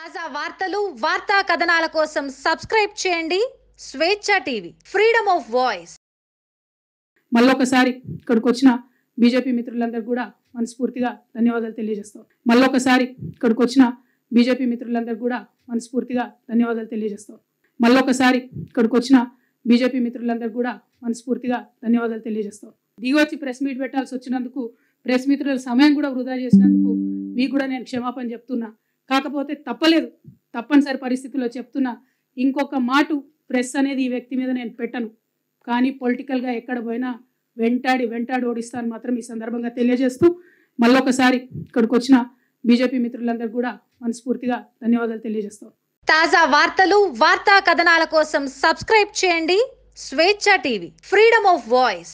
తాజా వార్తలు వార్తా కథనాల కోసం సబ్స్క్రైబ్ చేయండి స్వేచ్ఛ టీవీ ఫ్రీడమ్ ఆఫ్ వాయిస్ మళ్ళొకసారి ఇక్కడికి వచ్చిన బీజేపీ మిత్రులందరికీ కూడా మనస్ఫూర్తిగా ధన్యవాదాలు తెలియజేస్తాం మళ్ళొకసారి ఇక్కడికి వచ్చిన బీజేపీ మిత్రులందరికీ కూడా మనస్ఫూర్తిగా ధన్యవాదాలు తెలియజేస్తాం మళ్ళొకసారి ఇక్కడికి వచ్చిన బీజేపీ మిత్రులందరికీ కూడా మనస్ఫూర్తిగా ధన్యవాదాలు తెలియజేస్తాం దిగొచ్చి ప్రెస్ మీట్ పెట్టాల్సి వచ్చినందుకు ప్రెస్ మిత్రుల సమయం కూడా వృధా చేసినందుకు మీకు కూడా నేను క్షమాపణ చెప్తున్నా కాకపోతే తప్పలేదు తప్పనిసరి పరిస్థితుల్లో చెప్తున్నా ఇంకొక మాటు ప్రెస్ అనేది ఈ వ్యక్తి మీద నేను పెట్టను కానీ పొలిటికల్గా ఎక్కడ పోయినా వెంటాడి వెంటాడి ఓడిస్తాను మాత్రం ఈ సందర్భంగా తెలియజేస్తూ మళ్ళొకసారి ఇక్కడికి వచ్చిన బీజేపీ మిత్రులందరికీ కూడా మనస్ఫూర్తిగా ధన్యవాదాలు తెలియజేస్తాం తాజా వార్తలు వార్తా కథనాల కోసం సబ్స్క్రైబ్ చేయండి స్వేచ్ఛ టీవీ ఫ్రీడమ్ ఆఫ్ వాయిస్